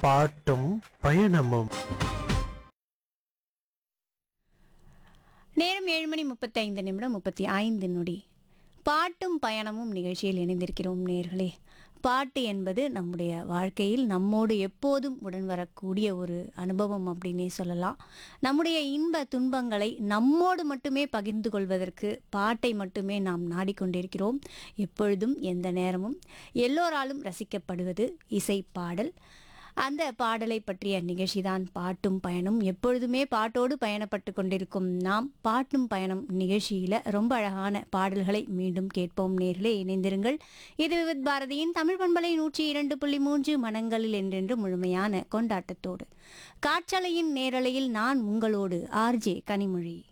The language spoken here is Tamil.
பாட்டும் பயணமும் நேரம் ஏழு மணி முப்பத்தைந்து நிமிடம் முப்பத்தி ஐந்து நொடி பாட்டும் பயணமும் நிகழ்ச்சியில் இணைந்திருக்கிறோம் நேர்களே பாட்டு என்பது நம்முடைய வாழ்க்கையில் நம்மோடு எப்போதும் உடன் வரக்கூடிய ஒரு அனுபவம் அப்படின்னே சொல்லலாம் நம்முடைய இன்ப துன்பங்களை நம்மோடு மட்டுமே பகிர்ந்து கொள்வதற்கு பாட்டை மட்டுமே நாம் நாடிக்கொண்டிருக்கிறோம் எப்பொழுதும் எந்த நேரமும் எல்லோராலும் ரசிக்கப்படுவது இசை பாடல் அந்த பாடலை பற்றிய நிகழ்ச்சிதான் பாட்டும் பயணம் எப்பொழுதுமே பாட்டோடு பயணப்பட்டு கொண்டிருக்கும் நாம் பாட்டும் பயணம் நிகழ்ச்சியில ரொம்ப அழகான பாடல்களை மீண்டும் கேட்போம் நேர்களே இணைந்திருங்கள் இது விவித் பாரதியின் தமிழ் பண்பலை நூற்றி இரண்டு புள்ளி மூன்று மனங்களில் என்றென்று முழுமையான கொண்டாட்டத்தோடு காற்றலையின் நேரலையில் நான் உங்களோடு ஆர்ஜே கனிமொழி